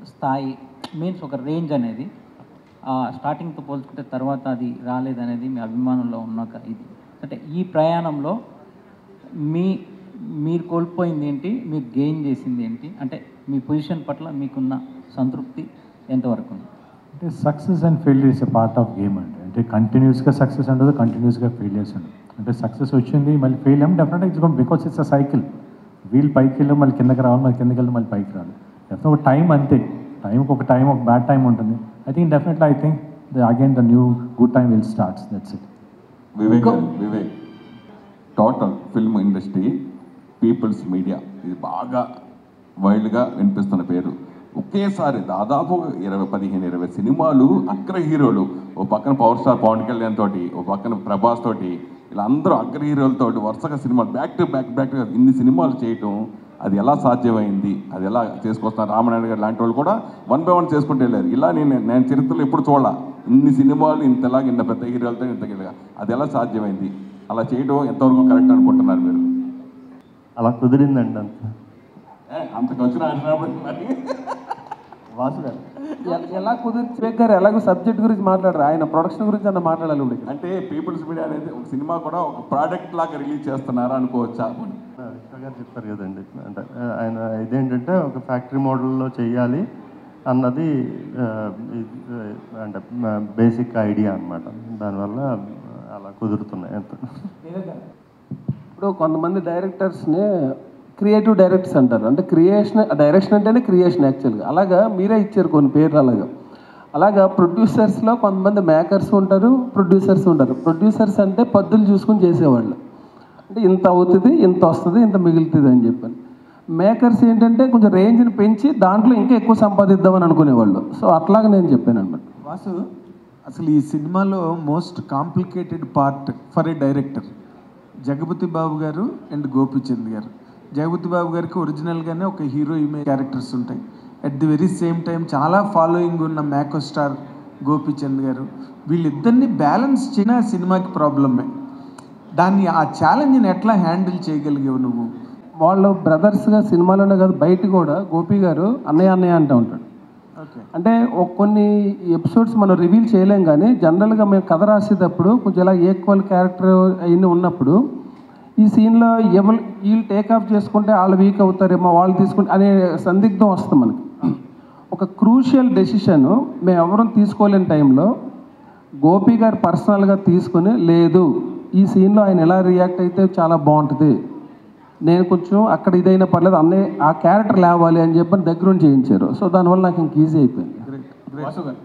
స్థాయి మీన్స్ ఒక రేంజ్ అనేది ఆ, స్టార్టింగ్తో పోల్చుకుంటే తర్వాత అది రాలేదనేది మీ అభిమానంలో ఉన్నాక ఇది అంటే ఈ ప్రయాణంలో మీ మీరు కోల్పోయింది ఏంటి మీరు గెయిన్ చేసింది ఏంటి అంటే మీ పొజిషన్ పట్ల మీకున్న సంతృప్తి ఎంతవరకు ఉంది అంటే success and failure is a part of game అండి అంటే కంటిన్యూస్గా సక్సెస్ ఉండదు కంటిన్యూస్గా ఫెయిలియర్స్ ఉండదు అంటే సక్సెస్ వచ్చింది మళ్ళీ ఫెయిల్ అయ్యాం డెఫినెట్గా it's gone because it's a cycle wheel పైకి వెళ్ళి మళ్ళీ కిందకి రావాలి మళ్ళీ కిందకి వెళ్ళి మళ్ళీ పైకి రావాలి డెఫినెట్ ఒక టైం అంతే టైంకి ఒక టైం ఒక బ్యాడ్ టైం ఉంటుంది I think definitely I think the again the new good time will starts that's it Vivek Vivek total film industry peoples media ఇది బాగా వైల్డ్గా వినిపిస్తున్న పేరు ఒకేసారి దాదాపు ఇరవై పదిహేను ఇరవై సినిమాలు అగ్ర హీరోలు ఓ పక్కన పవర్ స్టార్ పవన్ కళ్యాణ్ తోటి ఓ పక్కన ప్రభాస్ తోటి ఇలా అందరూ అగ్ర హీరోలతోటి వరుసగా సినిమాలు back to back back to ఇన్ని సినిమాలు చేయటం అది ఎలా సాధ్యమైంది అది ఎలా చేసుకొస్తున్నారు రామనాయుడు గారు లాంటి వాళ్ళు కూడా వన్ బై వన్ చేసుకుంటూ వెళ్ళారు ఇలా నేను నేను చరిత్రలో ఎప్పుడు చూడాల ఇన్ని సినిమాలు ఇంతలాగా ఇంత పెద్ద హీరోలతో ఇంత గట్టిగా. అది ఎలా సాధ్యమైంది అలా చేయడం ఎంతవరకు కరెక్ట్ అనుకుంటున్నారు మీరు అలా కుదిరిందండి అంత ఏ, అంత ఖర్చు అంటున్నప్పుడు మరి వాసు గారు ఎ- ఎలా కుదిరి వివేక్ గారు ఎలాగో సబ్జెక్ట్ గురించి మాట్లాడరు ఆయన ప్రొడక్షన్ గురించి అన్న మాట్లాడాలి ఇప్పుడు ఇక్కడ. అంటే పీపుల్స్ మీడియా అనేది ఒక సినిమా కూడా ఒక ప్రోడక్ట్ లాగా రిలీజ్ చేస్తున్నారా అనుకోవచ్చా విశ్వ గారు చెప్పారు కదండి అంటే ఆ, ఆయన ఇదేంటంటే ఒక ఫ్యాక్టరీ మోడల్లో చేయాలి అన్నది ఆ, ఇది, ఆ, అంటే బేసిక్ ఐడియా అనమాట దానివల్ల అలా కుదురుతున్నాయి అంత ఇప్పుడు కొంతమంది డైరెక్టర్స్ని క్రియేటివ్ డైరెక్టర్స్ అంటారు అంటే క్రియేషన్ డైరెక్షన్ అంటేనే క్రియేషన్ యాక్చువల్గా అలాగా మీరే ఇచ్చారు కొన్ని పేర్లు అలాగా అలాగా ప్రొడ్యూసర్స్లో కొంతమంది మేకర్స్ ఉంటారు ప్రొడ్యూసర్స్ ఉంటారు ప్రొడ్యూసర్స్ అంటే పద్దులు చూసుకొని చేసేవాళ్ళు అంటే ఇంత అవుతుంది ఇంత వస్తుంది ఇంత మిగులుతుంది అని చెప్పని మేకర్స్ ఏంటంటే కొంచెం రేంజ్ని పెంచి దాంట్లో ఇంకా ఎక్కువ సంపాదిద్దామని అనుకునేవాళ్ళు సో అట్లాగా నేను చెప్పాను అనమాట వాసు అసలు ఈ సినిమాలో most complicated part for a director Jagapathi Babu garu and Gopichand garu Jagapathi Babu గారికి ఒరిజినల్గానే ఒక హీరో ఇమేజ్ క్యారెక్టర్స్ ఉంటాయి at the very same time చాలా ఫాలోయింగ్ ఉన్న మ్యాకో స్టార్ గోపిచంద్ గారు వీళ్ళిద్దరిని బ్యాలెన్స్ చేయన సినిమాకి ప్రాబ్లమే దాన్ని ఆ ఛాలెంజ్ని ఎట్లా హ్యాండిల్ చేయగలిగావు నువ్వు వాళ్ళు బ్రదర్స్గా సినిమాలోనే కాదు బయట కూడా గోపి గారు అన్నయ్య అన్నయ్య అంటూ ఉంటాడు ఓకే అంటే ఒక కొన్ని ఎపిసోడ్స్ మనం రివీల్ చేయలేం కానీ జనరల్గా మేము కథ రాసేటప్పుడు కొంచెం ఇలా ఈక్వల్ క్యారెక్టర్ అవన్నీ ఉన్నప్పుడు ఈ సీన్లో ఎవరు వీళ్ళు టేక్ ఆఫ్ చేసుకుంటే వాళ్ళు వీక్ అవుతారేమో వాళ్ళు తీసుకుంటే అనే సందిగ్ధం వస్తుంది మనకి ఒక క్రూషియల్ డెసిషన్ మేము ఎవరం తీసుకోలేని టైంలో గోపి గారు పర్సనల్గా తీసుకుని లేదు ఈ సీన్లో ఆయన ఎలా రియాక్ట్ అయితే చాలా బాగుంటుంది నేను కొంచెం అక్కడ ఇదైనా పర్లేదు అన్నయ్య ఆ క్యారెక్టర్ లేవాలి అని చెప్పని దగ్గరుండి చేయించారు సో దానివల్ల నాకు ఇంక ఈజీ అయిపోయింది గ్రేట్ గ్రేట్